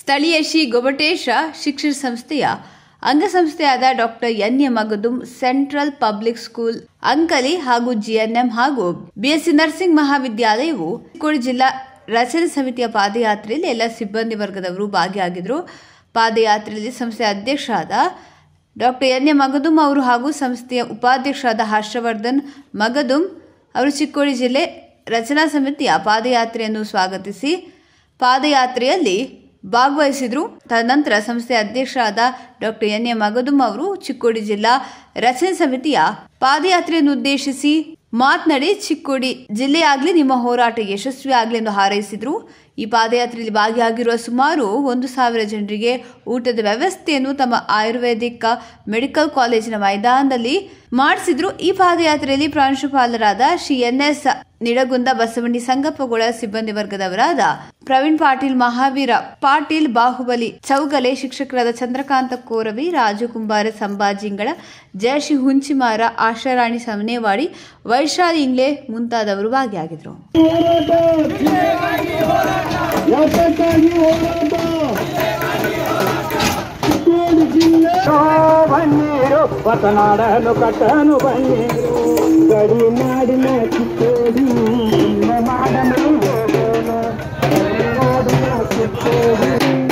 ಸ್ಥಳೀಯ ಶ್ರೀ ಗೊಬಟೇಶ ಶಿಕ್ಷಣ ಸಂಸ್ಥೆಯ ಅಂಗಸಂಸ್ಥೆಯಾದ doctor N A Magadum central public school Ankali ಹಾಗೂ ಜಿಎನ್ಎಂ ಹಾಗೂ ಬಿಎಸ್ಸಿ ನರ್ಸಿಂಗ್ ಮಹಾವಿದ್ಯಾಲಯವು ಚಿಕ್ಕೋಡಿ ಜಿಲ್ಲಾ ರಚನೆ ಸಮಿತಿಯ ಪಾದಯಾತ್ರೆಯಲ್ಲಿ ಎಲ್ಲ ಸಿಬ್ಬಂದಿ ವರ್ಗದವರು ಭಾಗಿಯಾಗಿದ್ದರು ಪಾದಯಾತ್ರೆಯಲ್ಲಿ ಸಂಸ್ಥೆಯ ಅಧ್ಯಕ್ಷರಾದ ಡಾಕ್ಟರ್ ಎನ್ ಎ ಮಗದುಂ ಅವರು ಹಾಗೂ ಸಂಸ್ಥೆಯ ಉಪಾಧ್ಯಕ್ಷರಾದ ಹರ್ಷವರ್ಧನ್ ಮಗದುಂ ಅವರು ಚಿಕ್ಕೋಡಿ ಜಿಲ್ಲೆ ರಚನಾ ಸಮಿತಿಯ ಪಾದಯಾತ್ರೆಯನ್ನು ಸ್ವಾಗತಿಸಿ ಪಾದಯಾತ್ರೆಯಲ್ಲಿ ಭಾಗವಹಿಸಿದ್ರು ತದನಂತರ ಸಂಸ್ಥೆಯ ಅಧ್ಯಕ್ಷರಾದ ಡಾಕ್ಟರ್ ಎನ್ ಎ ಮಗದುಂ ಅವರು ಚಿಕ್ಕೋಡಿ ಜಿಲ್ಲಾ ರಚನೆ ಸಮಿತಿಯ ಪಾದಯಾತ್ರೆಯನ್ನು ಉದ್ದೇಶಿಸಿ ಮಾತನಾಡಿ ಚಿಕ್ಕೋಡಿ ಜಿಲ್ಲೆಯಾಗಲಿ ನಿಮ್ಮ ಹೋರಾಟ ಯಶಸ್ವಿ ಆಗಲಿ ಎಂದು ಹಾರೈಸಿದ್ರು ಈ ಪಾದಯಾತ್ರೆಯಲ್ಲಿ ಭಾಗಿಯಾಗಿರುವ ಸುಮಾರು ಒಂದು ಸಾವಿರ ಜನರಿಗೆ ಊಟದ ವ್ಯವಸ್ಥೆಯನ್ನು ತಮ್ಮ ಆಯುರ್ವೇದಿಕ್ ಮೆಡಿಕಲ್ ಕಾಲೇಜಿನ ಮೈದಾನದಲ್ಲಿ ಮಾಡಿಸಿದ್ರು ಈ ಪಾದಯಾತ್ರೆಯಲ್ಲಿ ಪ್ರಾಂಶುಪಾಲರಾದ ಶ್ರೀ ಎನ್ ಎಸ್ ನಿಡಗುಂದ ಬಸವಣ್ಣಿ ಸಂಗಪ್ಪಗೊಳ ಸಿಬ್ಬಂದಿ ವರ್ಗದವರಾದ ಪ್ರವೀಣ್ ಪಾಟೀಲ್ ಮಹಾವೀರ ಪಾಟೀಲ್ ಬಾಹುಬಲಿ ಚೌಗಲೆ ಶಿಕ್ಷಕರಾದ ಚಂದ್ರಕಾಂತ ಕೋರವಿ ರಾಜು ಕುಂಬಾರ ಸಂಭಾಜಿಂಗಳ ಜಯಶ್ರೀ ಹುಂಚಿಮಾರ ಆಶಾರಾಣಿ ಸಮನೇವಾಡಿ ವೈಶಾಲಿ ಇಂಗ್ಲೆ ಮುಂತಾದವರು ಭಾಗಿಯಾಗಿದ್ದರು ಯಾತಕ್ಕಾಗಿ ಹೋರಾಟ ಚಿಕ್ಕೋಡಿ ಜಿಲ್ಲೆ ಬನ್ನೀರು ಹೊಸನಾಡಲು ಕಟ್ಟನು ಬನ್ನೀರು ಗಡಿ ನಾಡಿನ ಚಿಕ್ಕೋಡಿ ನಿಮ್ಮ ಮಾಡಲು ಹೋಗೋಣ. ಗಡಿ ನಾಡಿನ ಚಿಕ್ಕೋಡಿ